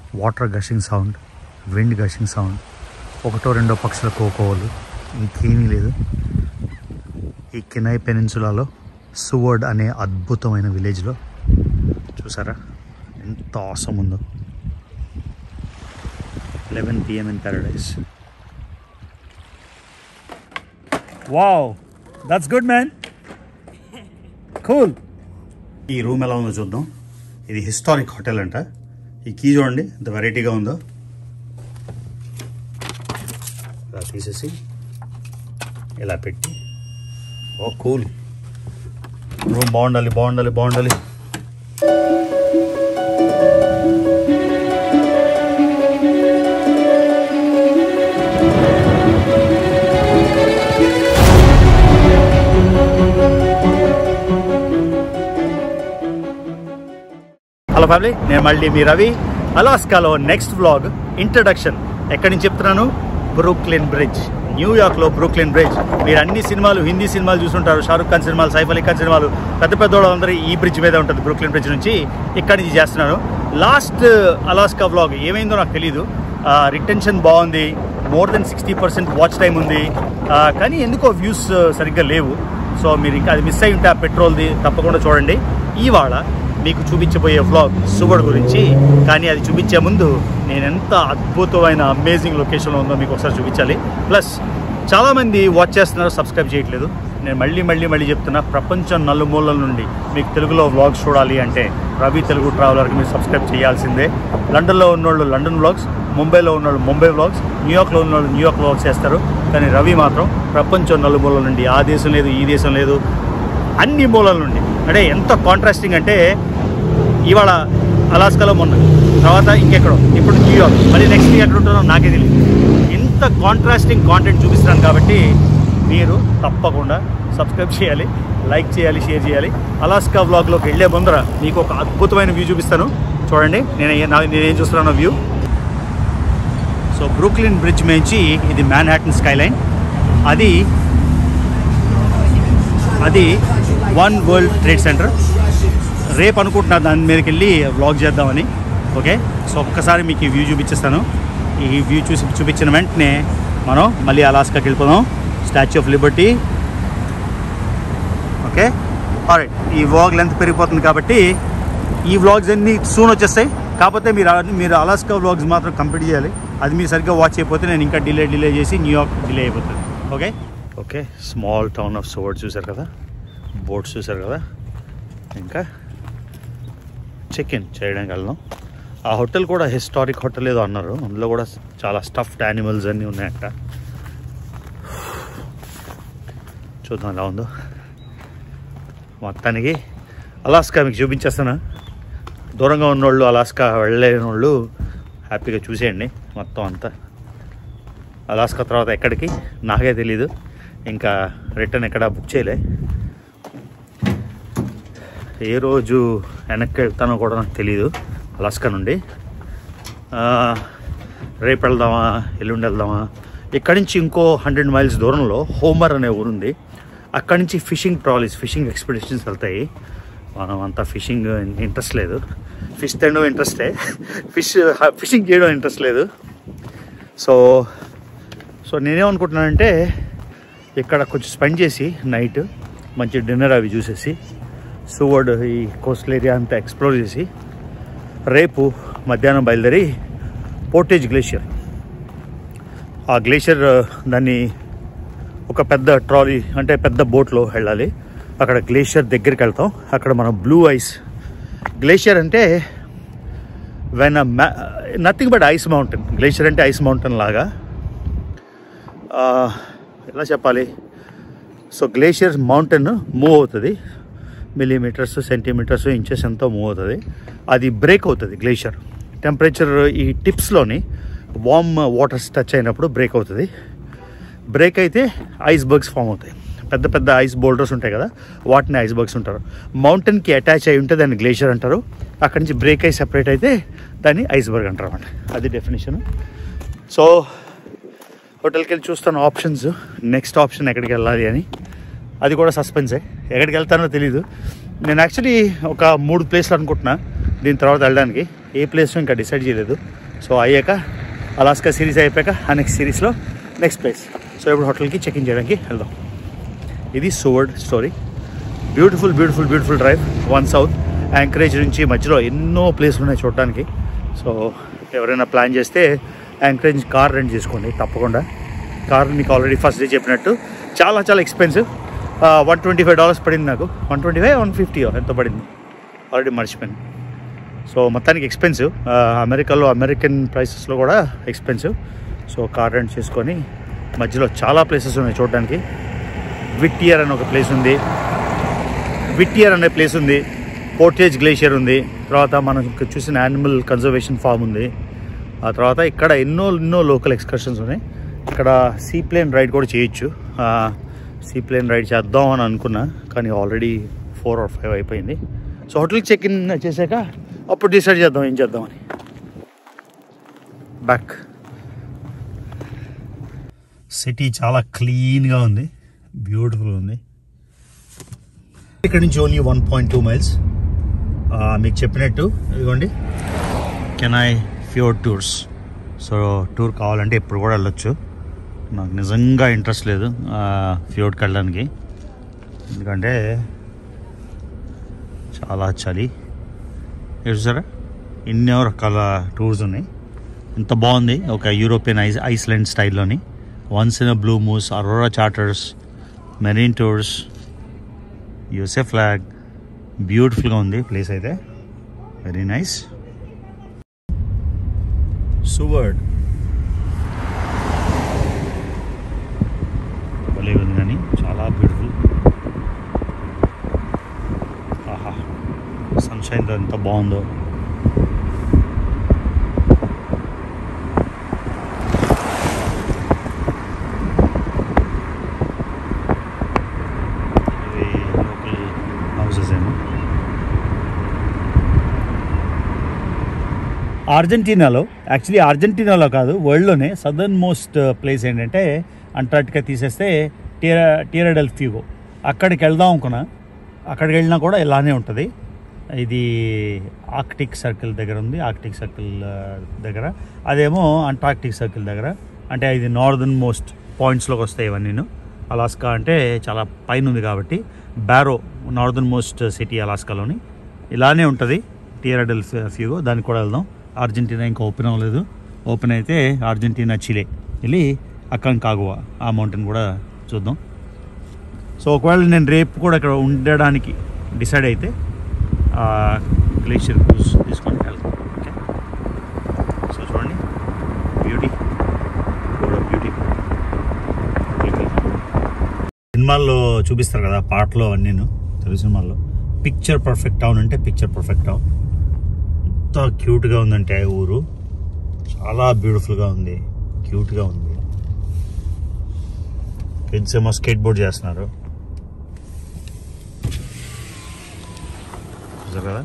Water gushing sound wind gushing sound ఒకటో రెండో పక్షుల కోకోవలు ఇంకేమీ లేదు ఈ కినాయ్ పెనిన్సులాలో సువర్డ్ అనే అద్భుతమైన విలేజ్లో చూసారా ఎంత అవసరం ఉందో eleven PM in paradise wow that's good man cool ఈ రూమ్ ఎలా ఉందో చూద్దాం ఇది హిస్టారిక్ హోటల్ అంట ఈ కీ చూడండి ఎంత వెరైటీగా ఉందో ఇలా తీసేసి ఇలా పెట్టి ఓ కూల్ రూమ్ బాగుండాలి బాగుండాలి బాగుండాలి హలో ఫ్యామిలీ నేను మళ్ళీ మీ రవి అలాస్కాలో నెక్స్ట్ వ్లాగ్ ఇంట్రడక్షన్ ఎక్కడి నుంచి చెప్తున్నాను బ్రూక్లిన్ బ్రిడ్జ్ న్యూయార్క్లో బ్రూక్లిన్ బ్రిడ్జ్ మీరు అన్ని సినిమాలు హిందీ సినిమాలు చూసుంటారు షారుఖ్ ఖాన్ సినిమాలు సైఫ్ అలీ ఖాన్ సినిమాలు పెద్ద పెద్ద వాళ్ళందరూ ఈ బ్రిడ్జ్ మీద ఉంటుంది బ్రూక్లిన్ బ్రిడ్జ్ నుంచి ఇక్కడి నుంచి చేస్తున్నాను లాస్ట్ అలాస్కా వ్లాగ్ ఏమైందో నాకు తెలియదు రిటెన్షన్ బాగుంది more than sixty percent watch time ఉంది ఆ, కానీ ఎందుకో వ్యూస్ సరిగ్గా లేవు సో మీరు ఇంకా అది మిస్ అయి ఉంటే ఆ పెట్రోల్ది తప్పకుండా చూడండి ఇవాళ మీకు చూపించబోయే వ్లాగ్ సువడ్ గురించి కానీ అది చూపించే ముందు నేను ఎంత అద్భుతమైన అమేజింగ్ లొకేషన్లో ఉందో మీకు ఒకసారి చూపించాలి ప్లస్ చాలామంది వాచ్ చేస్తున్నారు సబ్స్క్రైబ్ చేయట్లేదు నేను మళ్ళీ మళ్ళీ మళ్ళీ చెప్తున్నా ప్రపంచం నలుమూలల నుండి మీకు తెలుగులో వ్లాగ్స్ చూడాలి అంటే రవి తెలుగు ట్రావెలర్కి మీరు సబ్స్క్రైబ్ చేయాల్సిందే లండన్లో ఉన్నోళ్ళు లండన్ వ్లాగ్స్ ముంబైలో ఉన్నోళ్ళు ముంబై వ్లాగ్స్ న్యూయార్క్లో ఉన్నోళ్ళు న్యూయార్క్ వ్లాగ్స్ చేస్తారు కానీ రవి మాత్రం ప్రపంచం నలుమూలల నుండి ఆ దేశం లేదు ఈ దేశం లేదు అన్ని మూలల నుండి అంటే ఎంత కాంట్రాస్టింగ్ అంటే ఇవాళ అలాస్కాలో మొన్న తర్వాత ఇంకెక్కడో ఇప్పుడు న్యూయార్క్ మళ్ళీ నెక్స్ట్ ఎక్కడ ఉంటుందో నాకే తెలియదు ఇంత కాంట్రాస్టింగ్ కాంటెంట్ చూపిస్తున్నాను కాబట్టి మీరు తప్పకుండా సబ్స్క్రైబ్ చేయాలి లైక్ చేయాలి షేర్ చేయాలి అలాస్కా వ్లాగ్లోకి వెళ్ళే ముందర మీకు ఒక అద్భుతమైన వ్యూ చూపిస్తాను చూడండి నేను ఏ- నా- నేను ఏం చూస్తున్నాను వ్యూ సో బ్రూక్లిన్ బ్రిడ్జ్ మేంచి ఇది మ్యాన్హాటన్ స్కైలైన్ అది అది వన్ వరల్డ్ ట్రేడ్ సెంటర్ రేపు అనుకుంటున్నా దాని మీదకి వెళ్ళి వ్లాగ్ చేద్దామని ఓకే సో ఒక్కసారి మీకు ఈ వ్యూ చూపించేస్తాను ఈ వ్యూ చూసి చూపించిన వెంటనే మనం మళ్ళీ అలాస్కాకి వెళ్ళిపోదాం statue of liberty okay alright ఈ వ్లాగ్ లెంత్ పెరిగిపోతుంది కాబట్టి ఈ వ్లాగ్స్ అన్నీ సూన్ వచ్చేస్తాయి కాకపోతే మీరు అన్ని- మీరు అలాస్కా వ్లాగ్స్ మాత్రం కంప్లీట్ చేయాలి అది మీరు సరిగ్గా వాచ్ అయిపోతే నేను ఇంకా డిలే డిలే చేసి న్యూయార్క్ డిలే అయిపోతుంది okay okay small town of Seward చూసారు కదా బోట్స్ చూసారు కదా ఇంకా చెక్ ఇన్ చేయడానికి వెళ్దాం ఆ హోటల్ కూడా హిస్టారిక్ హోటల్ ఏదో అన్నారు అందులో కూడా చాలా స్టఫ్డ్ యానిమల్స్ అన్నీ ఉన్నాయంట చూద్దాం ఎలా ఉందో మొత్తానికి అలాస్కా మీకు చూపించేస్తాను దూరంగా ఉన్నోళ్ళు అలాస్కా వెళ్ళలేని వాళ్ళు హ్యాపీగా చూసేయండి మొత్తం అంతా అలాస్కా తర్వాత ఎక్కడికి నాకే తెలీదు ఇంకా రిటర్న్ ఎక్కడ బుక్ చేయలే ఏ రోజు వెనక్కి వెళ్తానో కూడా నాకు తెలియదు అలాస్కా నుండి ఆ, రేపు వెళ్దామా ఎల్లుండి వెళ్దామా ఇక్కడి నుంచి ఇంకో హండ్రెడ్ మైల్స్ దూరంలో హోమర్ అనే ఊరుంది అక్కడి నుంచి ఫిషింగ్ ట్రాలీస్ ఫిషింగ్ ఎక్స్పెడిషన్స్ వెళ్తాయి మనం అంతా ఫిషింగ్ ఇంట్రెస్ట్ లేదు ఫిష్ తినడం ఇంట్రెస్టే ఫిష్ ఫిషింగ్ చేయడం ఇంట్రెస్ట్ లేదు సో సో నేనేమనుకుంటున్నానంటే ఇక్కడ కొంచెం స్పెండ్ చేసి నైట్ మంచి డిన్నర్ అవి చూసేసి సువర్డ్ ఈ కోస్టల్ ఏరియా అంతా ఎక్స్ప్లోర్ చేసి రేపు మధ్యాహ్నం బయలుదేరి పోర్టేజ్ గ్లేషియర్ ఆ గ్లేషియర్ దాన్ని ఒక పెద్ద ట్రాలీ అంటే పెద్ద బోట్లో వెళ్ళాలి అక్కడ గ్లేషియర్ దగ్గరికి వెళ్తాం అక్కడ మనం బ్లూ ఐస్ గ్లేషియర్ అంటే when nothing but ice mountain glacier అంటే ఐస్ మౌంటైన్ లాగా ఆ, ఎలా చెప్పాలి సో గ్లేషియర్ మౌంటైన్ మూవ్ అవుతుంది మిల్లీమీటర్స్ సెంటీమీటర్స్ ఇంచెస్ ఎంతో మూవ్ అవుతుంది అది బ్రేక్ అవుతుంది గ్లేషియర్ టెంపరేచర్ ఈ టిప్స్లోని వామ్ వాటర్స్ టచ్ అయినప్పుడు బ్రేక్ అవుతుంది బ్రేక్ అయితే ఐస్ బర్గ్స్ ఫామ్ అవుతాయి పెద్ద పెద్ద ఐస్ బోల్డర్స్ ఉంటాయి కదా వాటిని ఐస్ బర్గ్స్ ఉంటారు మౌంటైన్కి అటాచ్ అయి ఉంటే దాన్ని గ్లేషియర్ అంటారు అక్కడి నుంచి బ్రేక్ అయి సెపరేట్ అయితే దాన్ని ఐస్బర్గ్ అంటారు అన్నమాట అది డెఫినేషన్ సో హోటల్కి వెళ్ళి చూస్తాను ఆప్షన్స్ నెక్స్ట్ ఆప్షన్ ఎక్కడికి వెళ్ళాలి అని అది కూడా సస్పెన్సే ఎక్కడికి వెళ్తానో తెలీదు నేను యాక్చువల్లీ ఒక మూడు ప్లేస్లు అనుకుంటున్నా దీని తర్వాత వెళ్ళడానికి ఏ ప్లేస్ ఇంకా డిసైడ్ చేయలేదు సో అయ్యాక అలాస్కా సిరీస్ అయిపోయాక ఆ నెక్స్ట్ సిరీస్లో నెక్స్ట్ ప్లేస్ సో ఇప్పుడు హోటల్కి చెక్ ఇన్ చేయడానికి వెళ్దాం ఇది Seward story beautiful beautiful beautiful drive one south Anchorage నుంచి మధ్యలో ఎన్నో ప్లేస్లు ఉన్నాయి చూడటానికి సో ఎవరైనా ప్లాన్ చేస్తే యాంకరేజ్ కార్ రెంట్ చేసుకోండి తప్పకుండా కార్ మీకు ఆల్రెడీ ఫస్ట్ డే చెప్పినట్టు చాలా చాలా expensive one twenty five dollars పడింది నాకు one twenty five one fifty ఎంత పడింది ఆల్రెడీ మర్చిపోయాను సో మొత్తానికి ఎక్స్పెన్సివ్ అమెరికాలో అమెరికన్ ప్రైసెస్లో కూడా ఎక్స్పెన్సివ్ సో కార్ రెంట్ చేసుకొని మధ్యలో చాలా ప్లేసెస్ ఉన్నాయి చూడడానికి విట్టియర్ అని ఒక ప్లేస్ ఉంది విట్టియర్ అనే ప్లేస్ ఉంది పోర్టేజ్ గ్లేషియర్ ఉంది తర్వాత మనం ఇక్కడ చూసిన యానిమల్ కన్జర్వేషన్ ఫామ్ ఉంది ఆ తర్వాత ఇక్కడ ఎన్నో ఎన్నో లోకల్ ఎక్స్కర్షన్స్ ఉన్నాయి ఇక్కడ సీ ప్లేన్ రైడ్ కూడా చేయొచ్చు సీ ప్లేన్ రైడ్ చేద్దాం అని అనుకున్నా కానీ ఆల్రెడీ ఫోర్ ఆర్ ఫైవ్ అయిపోయింది సో హోటల్కి చెక్ ఇన్ చేశాక అప్పుడు డిసైడ్ చేద్దాం ఏం చేద్దామని బ్యాక్ సిటీ చాలా క్లీన్గా ఉంది బ్యూటిఫుల్ ఉంది ఇక్కడ నుంచి only one point two miles మీకు చెప్పినట్టు ఇదిగోండి Kenai fjord tours so tour కావాలంటే ఇప్పుడు కూడా వెళ్ళొచ్చు నాకు నిజంగా ఇంట్రెస్ట్ లేదు ఫ్యూర్కి వెళ్ళడానికి ఎందుకంటే చాలా చలి ఇక్కడ చూసారా ఎన్నో రకాల టూర్స్ ఉన్నాయి ఎంత బాగుంది ఒక యూరోపియన్ ఐస్ ఐస్లాండ్ స్టైల్లోని once in blue moose aurora charters marine tours USA flag బ్యూటిఫుల్గా ఉంది ప్లేస్ అయితే వెరీ నైస్ సువర్డ్ భలే ఉంది కానీ చాలా బ్యూటిఫుల్ ఆహా సన్షైన్ ఎంత బాగుందో ఇవి లోకల్ హౌసెస్ ఏమో అర్జెంటీనాలో యాక్చువల్లీ అర్జెంటీనాలో కాదు వరల్డ్లోనే సదర్న్ మోస్ట్ ప్లేస్ ఏంటంటే అంటార్టికా తీసేస్తే టీరా టీరాడెల్ ఫ్యూగో అక్కడికి వెళ్దాం అనుకున్నా అక్కడికి వెళ్ళినా కూడా ఇలానే ఉంటుంది ఇది ఆర్క్టిక్ సర్కిల్ దగ్గర ఉంది ఆర్క్టిక్ సర్కిల్ ఆ, దగ్గర అదేమో అంటార్క్టిక్ సర్కిల్ దగ్గర అంటే ఇది నార్దర్న్ మోస్ట్ పాయింట్స్లోకి వస్తాయి ఇవన్నీ అలాస్కా అంటే చాలా పైన ఉంది కాబట్టి బ్యారో నార్దర్న్ మోస్ట్ సిటీ అలాస్కాలోని ఇలానే ఉంటుంది టీరాడెల్ ఫ్యూగో దానికి కూడా వెళ్దాం అర్జెంటీనా ఇంకా ఓపెన్ అవ్వలేదు ఓపెన్ అయితే అర్జెంటీనా చిలే వెళ్ళి అక్కన్ కాగువా ఆ మౌంటైన్ కూడా చూద్దాం సో ఒకవేళ నేను రేపు కూడా ఇక్కడ ఉండడానికి డిసైడ్ అయితే గ్లేషియర్ క్రూజ్ తీసుకొని వెళ్తాం ఓకే సో చూడండి బ్యూటీ కూడా బ్యూటీ సినిమాల్లో చూపిస్తారు కదా పాటలో అన్నీను తెలుగు సినిమాల్లో పిక్చర్ పర్ఫెక్ట్ టౌన్ అంటే పిక్చర్ పర్ఫెక్ట్ టౌన్ ఎంత క్యూట్గా ఉందంటే ఆ ఊరు చాలా బ్యూటిఫుల్గా ఉంది క్యూట్గా ఉంది కిడ్స్ ఏమో స్కేట్ బోర్డ్ చేస్తున్నారు చూసారు కదా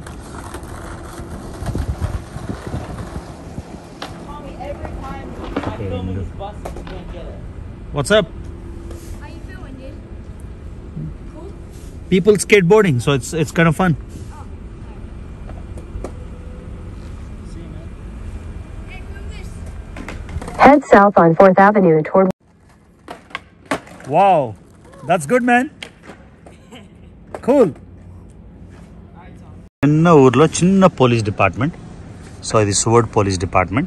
Call me every time I film in this bus and you can't get it. What's up How you feeling, dude? Cool? People skateboarding so it's it's kind of fun See you, man. Hey, move this. Head south on 4th Avenue toward wow that's good man cool చిన్న ఊర్లో చిన్న police department so ఇది సువర్డ్ police department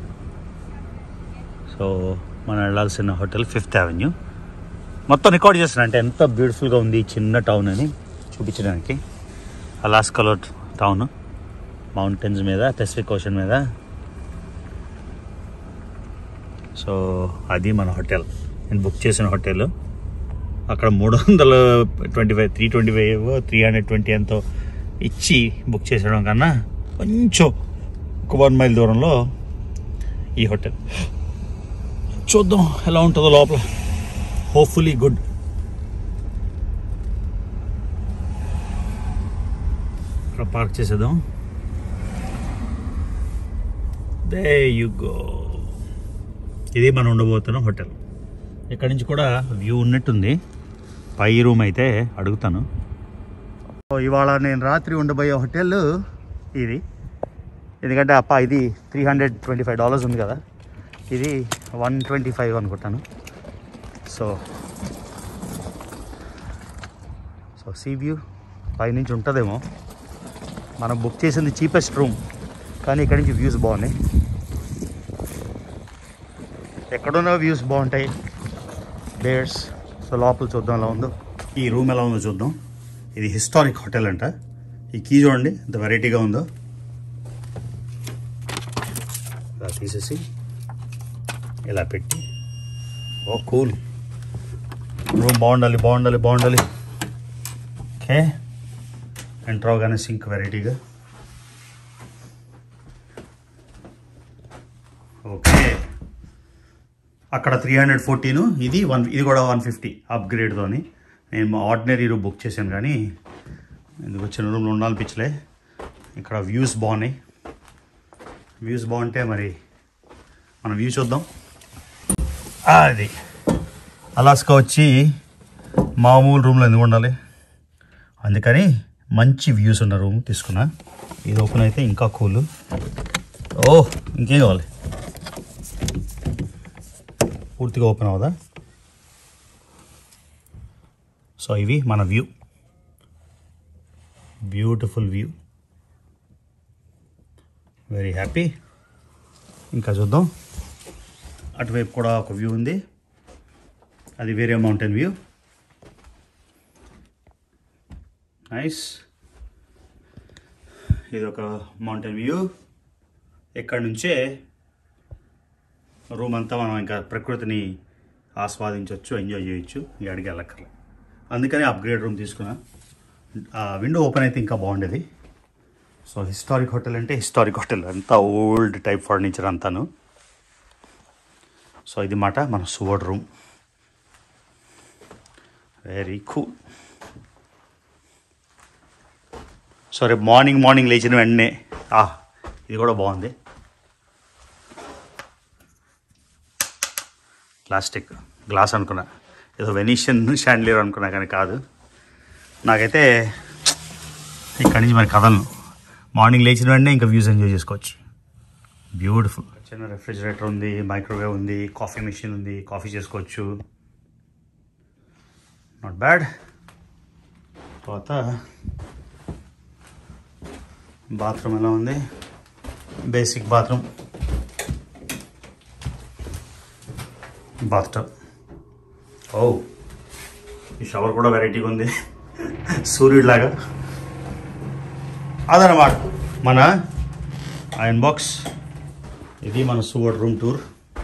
so మనం వెళ్ళాల్సిన hotel fifth avenue మొత్తం record చేస్తున్నా అంటే ఎంత బ్యూటిఫుల్గా ఉంది ఈ చిన్న టౌన్ అని చూపించడానికి అలాస్కాలో టౌన్ మౌంటైన్స్ మీద పెసిఫిక్ ఓషన్ మీద సో అది మన హోటల్ నేను బుక్ చేసిన హోటల్ అక్కడ మూడు వందల twenty five three twenty five three hundred twenty ఎంతో ఇచ్చి బుక్ చేసడం కన్నా కొంచెం ఒక వన్ మైల్ దూరంలో ఈ హోటల్ చూద్దాం ఎలా ఉంటుందో లోపల హోప్ఫుల్లీ గుడ్ ఇక్కడ పార్క్ చేసేద్దాం దే యు గో ఇది మనం ఉండబోతున్న హోటల్ ఇక్కడ నుంచి కూడా వ్యూ ఉన్నట్టుంది పై రూమ్ అయితే అడుగుతాను ఇవాళ నేను రాత్రి ఉండబోయే హోటల్ ఇది ఎందుకంటే అప్ప ఇది three hundred twenty five dollars ఉంది కదా ఇది వన్ ట్వంటీ ఫైవ్ అనుకుంటాను సో సో సీ వ్యూ పైనుంచి ఉంటుందేమో మనం బుక్ చేసింది చీపెస్ట్ రూమ్ కానీ ఇక్కడి నుంచి వ్యూస్ బాగున్నాయి ఎక్కడున్న వ్యూస్ బాగుంటాయి బేర్స్ సో లోపల చూద్దాం ఎలా ఉందో ఈ రూమ్ ఎలా ఉందో చూద్దాం ఇది హిస్టారిక్ హోటల్ అంట ఈ కీ చూడండి ఎంత వెరైటీగా ఉందో ఇలా తీసేసి ఇలా పెట్టి ఓ కూల్ రూమ్ బాగుండాలి బాగుండాలి బాగుండాలి ఓకే ఎంటర్ అవగానే సింక్ వెరైటీగా ఓకే అక్కడ త్రీ హండ్రెడ్ ఫోర్టీన్ ఇది వన్ ఇది కూడా వన్ ఫిఫ్టీ అప్గ్రేడ్తోని నేను ఆర్డినరీ రూమ్ బుక్ చేశాను కానీ ఎందుకు వచ్చిన రూమ్లో ఉండాలనిపించలే ఇక్కడ వ్యూస్ బాగున్నాయి వ్యూస్ బాగుంటే మరి మనం వ్యూ చూద్దాం అది అలాస్కా వచ్చి మామూలు రూమ్లో ఎందుకు ఉండాలి అందుకని మంచి వ్యూస్ ఉన్న రూమ్ తీసుకున్నా ఇది ఓపెన్ అయితే ఇంకా కూల్ ఓ ఇంకేం కావాలి పూర్తిగా ఓపెన్ అవ్వదా సో ఇవి మన view beautiful view very happy ఇంకా చూద్దాం అటువైపు కూడా ఒక వ్యూ ఉంది అది వేరే మౌంటైన్ వ్యూ నైస్ ఇది ఒక మౌంటైన్ వ్యూ ఇక్కడ నుంచే రూమ్ అంతా మనం ఇంకా ప్రకృతిని ఆస్వాదించవచ్చు ఎంజాయ్ చేయొచ్చు ఈ అడిగి వెళ్ళక్కర్లే అందుకని అప్గ్రేడ్ రూమ్ తీసుకున్నా ఆ విండో ఓపెన్ అయితే ఇంకా బాగుండేది సో హిస్టారిక్ హోటల్ అంటే హిస్టారిక్ హోటల్ అంతా ఓల్డ్ టైప్ ఫర్నిచర్ అంతాను సో ఇది మాట మన Seward room very cool so రేపు మార్నింగ్ మార్నింగ్ లేచిన వెంటనే ఆ ఇది కూడా బాగుంది ప్లాస్టిక్ గ్లాస్ అనుకున్నా ఏదో వెనీషియన్ షాండ్లియర్ అనుకున్నా కానీ కాదు నాకైతే ఇక్కడి నుంచి మరి కదలను మార్నింగ్ లేచిన వెంటనే ఇంకా వ్యూస్ ఎంజాయ్ చేసుకోవచ్చు బ్యూటిఫుల్ చిన్న రెఫ్రిజిరేటర్ ఉంది మైక్రోవేవ్ ఉంది కాఫీ మెషిన్ ఉంది కాఫీ చేసుకోవచ్చు నాట్ బ్యాడ్ తర్వాత బాత్రూమ్ ఎలా ఉంది బేసిక్ బాత్రూమ్ బాత్టబ్ ఓ ఈ షవర్ కూడా వెరైటీగా ఉంది సూర్యుడిలాగా అదనమాట మన ఐరన్ బాక్స్ ఇది మన సువర్డ్ రూమ్ టూర్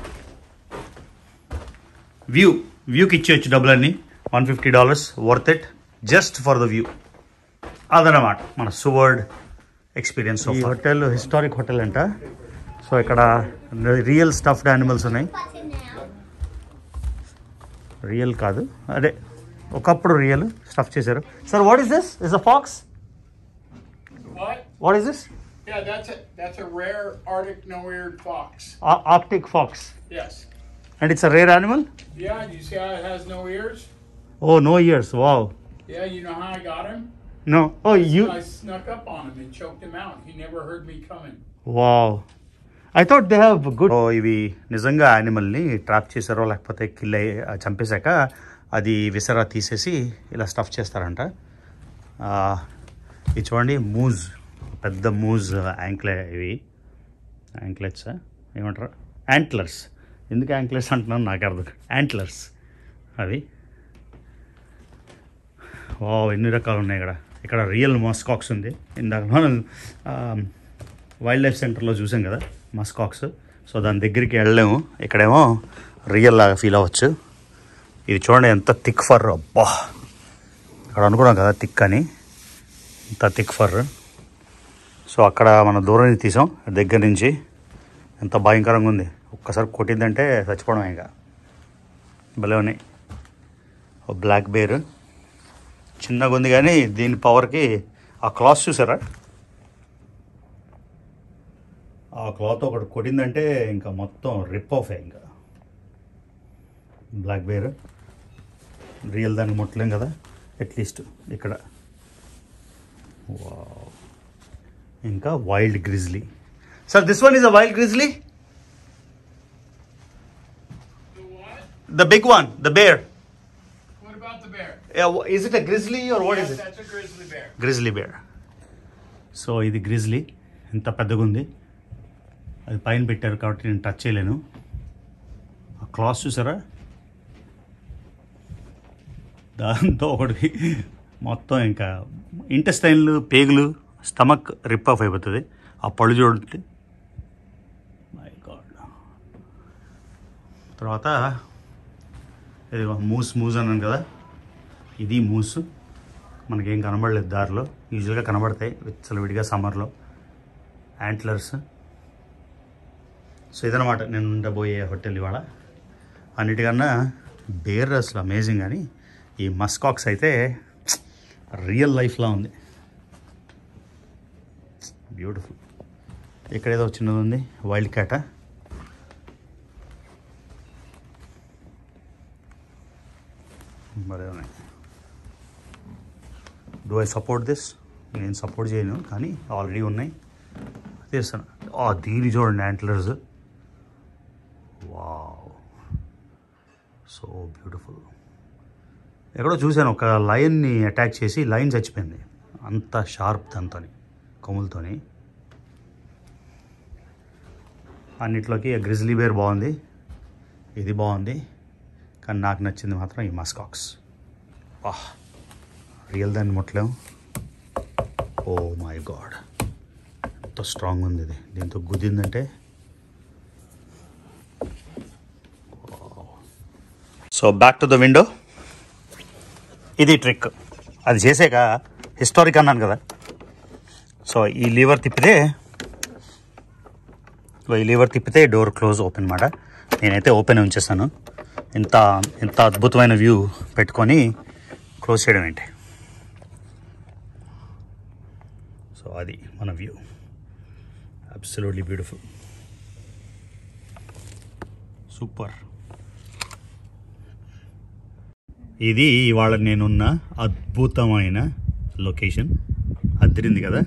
వ్యూ వ్యూకి ఇచ్చేయచ్చు డబ్బులన్నీ one fifty dollars worth it just for the view అదనమాట మన సువర్డ్ ఎక్స్పీరియన్స్ ఈ హోటల్ హిస్టారిక్ హోటల్ అంట సో ఇక్కడ రియల్ స్టఫ్డ్ యానిమల్స్ ఉన్నాయి రియల్ కాదు అదే ఒకప్పుడు రియల్ స్టఫ్ చేశారు sir what is this is a fox What? What is this Yeah, that's a that's a rare Arctic no-eared fox. Arctic fox Yes. And it's a rare animal Yeah, you see how it has no ears? Oh no ears wow Yeah, you know how I got him? No oh you I snuck up on him and choked him out. He never heard me coming. Wow I thought they have good ఇవి నిజంగా యానిమల్ని trap చేశారో లేకపోతే kill అయ్యి ఆ, చంపేశాక అది విసరా తీసేసి ఇలా stuff చేస్తారంట ఆ, ఇది చూడండి మూజ్ పెద్ద మూజ్ యాంక్లే ఇవి యాంక్లెట్స్ ఏమంటారు యాంట్లర్స్ ఎందుకు యాంక్లెట్స్ అంటున్నాను నాకు అర్థం యాంట్లర్స్ అవి ఓ ఎన్ని రకాలు ఉన్నాయి ఇక్కడ ఇక్కడ రియల్ మస్కాక్స్ ఉంది ఇందాక మనం వైల్డ్ లైఫ్ సెంటర్లో చూసాం కదా మస్కాక్స్ సో దాని దగ్గరికి వెళ్ళలేము ఇక్కడేమో రియల్ లాగా ఫీల్ అవ్వచ్చు ఇది చూడండి ఎంత థిక్ ఫర్ అబ్బా అక్కడ అనుకున్నాం కదా థిక్ అని ఇంత థిక్ ఫర్ సో అక్కడ మన దూరం నుంచి తీసాం దగ్గర నుంచి ఎంత భయంకరంగా ఉంది ఒక్కసారి కొట్టిందంటే చచ్చిపోవడం ఇంకా భలే ఉన్నాయి ఓ బ్లాక్ బేర్ చిన్నగా ఉంది కానీ దీని పవర్కి ఆ క్లాత్ చూసారా ఆ క్లాత్ ఒకటి కొట్టిందంటే ఇంకా మొత్తం రిప్ ఆఫ్ ఇంకా బ్లాక్ బేర్ రియల్ దానికి ముట్టలేం కదా అట్లీస్ట్ ఇక్కడ వావ్. ఇంకా wild grizzly sir this one is a wild grizzly The what? The big one the bear What about the bear? Is it a grizzly or what is Yes, it that's a grizzly bear. Grizzly bear so ఇది grizzly ఎంత పెద్దగా ఉంది అది పైన పెట్టారు కాబట్టి నేను touch చేయలేను ఆ క్లాస్ చూసారా దాంతో ఒకటి మొత్తం ఇంకా ఇంటెస్టైన్లు పేగులు స్టమక్ రిప్ ఆఫ్ అయిపోతుంది ఆ పళ్ళు చూడండి మై గాడ్ తర్వాత ఇది మూస్ మూస్ అన్నాను కదా ఇది మూసు మనకేం కనబడలేదు దారిలో యూజువల్గా కనబడతాయి విచ్చలవిడిగా సమ్మర్లో యాంట్లర్స్ సో ఇదనమాట నేను ఉండబోయే హోటల్ ఇవాళ అన్నిటికన్నా బేర్ అసలు అమేజింగ్ కానీ ఈ మస్కాక్స్ అయితే రియల్ లైఫ్లా ఉంది బ్యూటిఫుల్ ఇక్కడ ఏదో చిన్నది ఉంది వైల్డ్ క్యాటా భలే ఉన్నాయి డూ ఐ సపోర్ట్ దిస్ నేను సపోర్ట్ చేయను కానీ ఆల్రెడీ ఉన్నాయి చేస్తాను ఆ దీని చూడండి యాంట్లర్స్ వావ్ సో బ్యూటిఫుల్ ఎక్కడో చూశాను ఒక లయన్ని అటాక్ చేసి లైన్ చచ్చిపోయింది అంత షార్ప్ దాంతోని కొమ్ములతోని అన్నిట్లోకి గ్రిజ్లీ బేర్ బాగుంది ఇది బాగుంది కానీ నాకు నచ్చింది మాత్రం ఈ మస్కాక్స్ వాహ్ రియల్ దాన్ని ముట్టలేము ఓ మై గాడ్ ఎంత స్ట్రాంగ్ ఉంది ఇది దీంతో గుద్దిందంటే so back to the window ఇది ట్రిక్ అది చేసాక హిస్టారిక్ అన్నాను కదా సో ఈ లీవర్ తిప్పితే సో ఈ లీవర్ తిప్పితే డోర్ క్లోజ్ ఓపెన్ మాట నేనైతే ఓపెన్ ఉంచేస్తాను ఇంత ఇంత అద్భుతమైన వ్యూ పెట్టుకొని క్లోజ్ చేయడం ఏంటి సో అది మన వ్యూ అబ్సల్యూట్లీ బ్యూటిఫుల్ సూపర్ ఇది ఇవాళ నేనున్న అద్భుతమైన లొకేషన్ అదిరింది కదా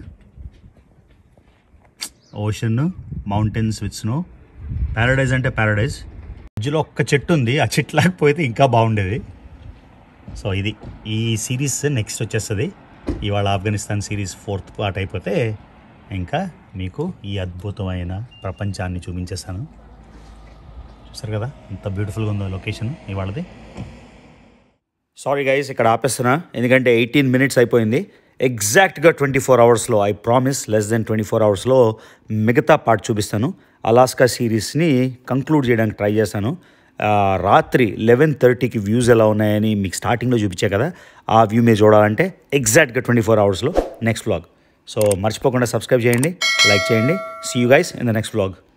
ocean mountains with snow paradise అంటే ప్యారడైజ్ మధ్యలో ఒక్క చెట్టు ఉంది ఆ చెట్టు లేకపోతే ఇంకా బాగుండేది సో ఇది ఈ సిరీస్ నెక్స్ట్ వచ్చేస్తుంది ఇవాళ ఆఫ్ఘనిస్తాన్ సిరీస్ ఫోర్త్ పార్ట్ అయిపోతే ఇంకా మీకు ఈ అద్భుతమైన ప్రపంచాన్ని చూపించేస్తాను చూసారు కదా ఎంత బ్యూటిఫుల్గా ఉందో లొకేషన్ ఇవాళది సారీ గైస్ ఇక్కడ ఆపేస్తున్నా ఎందుకంటే ఎయిటీన్ మినిట్స్ అయిపోయింది ఎగ్జాక్ట్గా ట్వంటీ ఫోర్ అవర్స్లో I promise less than twenty four అవర్స్లో మిగతా పార్ట్ చూపిస్తాను అలాస్కా సిరీస్ని కంక్లూడ్ చేయడానికి ట్రై చేశాను ఆ, రాత్రి లెవెన్ థర్టీకి వ్యూస్ ఎలా ఉన్నాయని మీకు స్టార్టింగ్లో చూపించే కదా ఆ వ్యూ మీరు చూడాలంటే ఎగ్జాక్ట్గా ట్వంటీ ఫోర్ అవర్స్లో నెక్స్ట్ వ్లాగ్ సో మర్చిపోకుండా సబ్స్క్రైబ్ చేయండి లైక్ చేయండి see you guys in the next vlog